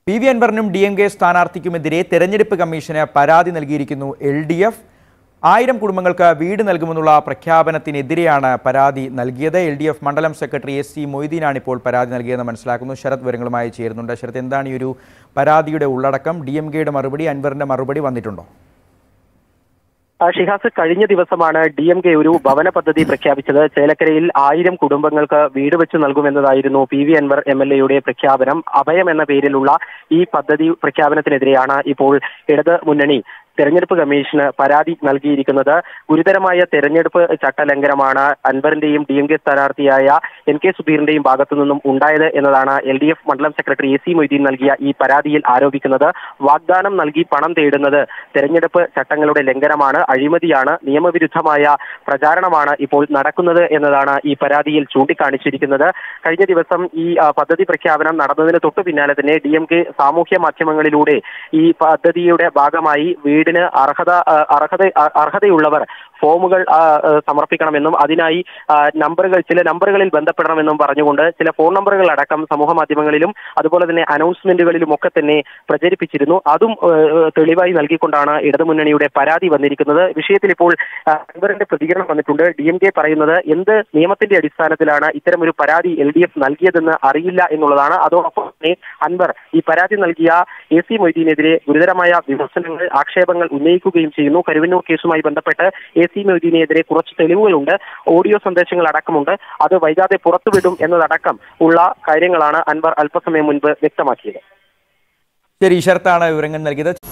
P V അൻവറിനും D M K സ്ഥാനാർത്ഥിക്കുമെതിരെ തെരഞ്ഞെടുപ്പ് കമ്മീഷന് പരാതി നൽകിയിരിക്കുന്നു എൽ ഡി എഫ് ആയിരം കുടുംബങ്ങൾക്ക് വീട് നൽകുമെന്നുള്ള പ്രഖ്യാപനത്തിനെതിരെയാണ് പരാതി നൽകിയത് എൽ ഡി എഫ് മണ്ഡലം സെക്രട്ടറി എസ് സി മൊയ്തീനാണ് ഇപ്പോൾ പരാതി നൽകിയതെന്ന് മനസ്സിലാക്കുന്നു ശരത് വിവരങ്ങളുമായി ചേരുന്നുണ്ട് ശരത് എന്താണ് ഈ ഒരു പരാതിയുടെ ഉള്ളടക്കം ഡി എം കെയുടെ മറുപടി അൻവറിന്റെ മറുപടി വന്നിട്ടുണ്ടോ ആ, ഷിഹാസ് കഴിഞ്ഞ ദിവസമാണ് ഡി എം കെ ഒരു ഭവന പദ്ധതി പ്രഖ്യാപിച്ചത് ചേലക്കരയിൽ ആയിരം കുടുംബങ്ങൾക്ക് വീട് വെച്ച് നൽകുമെന്നതായിരുന്നു P V Anvar M L എയുടെ പ്രഖ്യാപനം അഭയം എന്ന പേരിലുള്ള ഈ പദ്ധതി പ്രഖ്യാപനത്തിനെതിരെയാണ് ഇപ്പോൾ ഇടത് മുന്നണി തെരഞ്ഞെടുപ്പ് കമ്മീഷന് പരാതി നൽകിയിരിക്കുന്നത് ഗുരുതരമായ തെരഞ്ഞെടുപ്പ് ചട്ടലംഘനമാണ് അൻവറിന്റെയും ഡി എം കെ സ്ഥാനാർത്ഥിയായ എൻ കെ സുധീറിന്റെയും ഭാഗത്തു നിന്നും ഉണ്ടായത് എന്നതാണ് എൽ ഡി എഫ് മണ്ഡലം സെക്രട്ടറി എ സി മൊയ്തീൻ നൽകിയ ഈ പരാതിയിൽ ആരോപിക്കുന്നത് വാഗ്ദാനം നൽകി പണം തേടുന്നത് തെരഞ്ഞെടുപ്പ് ചട്ടങ്ങളുടെ ലംഘനമാണ് അഴിമതിയാണ് നിയമവിരുദ്ധമായ പ്രചാരണമാണ് ഇപ്പോൾ നടക്കുന്നത് എന്നതാണ് ഈ പരാതിയിൽ ചൂണ്ടിക്കാണിച്ചിരിക്കുന്നത് കഴിഞ്ഞ ദിവസം ഈ ആ, പദ്ധതി പ്രഖ്യാപനം നടന്നതിന് തൊട്ടു പിന്നാലെ തന്നെ ഡി എം കെ സാമൂഹ്യ മാധ്യമങ്ങളിലൂടെ ഈ പദ്ധതിയുടെ ഭാഗമായി വീടിന് അർഹത ആ, അർഹത ആ, അർഹതയുള്ളവർ ഫോമുകൾ ആ, ആ, സമർപ്പിക്കണമെന്നും അതിനായി ആ, നമ്പറുകൾ ചില നമ്പറുകളിൽ ബന്ധപ്പെടണമെന്നും പറഞ്ഞുകൊണ്ട് ചില ഫോൺ നമ്പറുകൾ അടക്കം സമൂഹ മാധ്യമങ്ങളിലും അതുപോലെ തന്നെ അനൗൺസ്മെന്റുകളിലും ഒക്കെ തന്നെ പ്രചരിപ്പിച്ചിരുന്നു അതും ഏ, ഏ, തെളിവായി നൽകിക്കൊണ്ടാണ് ഇടതുമുന്നണിയുടെ പരാതി വന്നിരിക്കുന്നത് വിഷയത്തിൽ ഇപ്പോൾ ആ, അൻവറിന്റെ പ്രതികരണം വന്നിട്ടുണ്ട് ഡി എം കെ പറയുന്നത് എന്ത് നിയമത്തിന്റെ അടിസ്ഥാനത്തിലാണ് ഇത്തരമൊരു പരാതി എൽ ഡി എഫ് നൽകിയതെന്ന് അറിയില്ല എന്നുള്ളതാണ് അതോടൊപ്പം തന്നെ അൻവർ ഈ പരാതി നൽകിയ എ സി മൊയ്തീനെതിരെ ഗുരുതരമായ വിമർശനങ്ങൾ ആക്ഷേപങ്ങൾ ഉന്നയിക്കുകയും ചെയ്യുന്നു കരുവന്നൂർ കേസുമായി ബന്ധപ്പെട്ട് എ സി മൊയ്തീനെതിരെ കുറച്ച് തെളിവുകളുണ്ട് ഓഡിയോ സന്ദേശങ്ങൾ അടക്കമുണ്ട് അത് വൈകാതെ പുറത്തുവിടും എന്നതടക്കം ഉള്ള കാര്യങ്ങളാണ് അൻവർ അല്പസമയം മുൻപ് വ്യക്തമാക്കിയത് ശരി ശരത്താണ് വിവരങ്ങൾ നൽകിയത്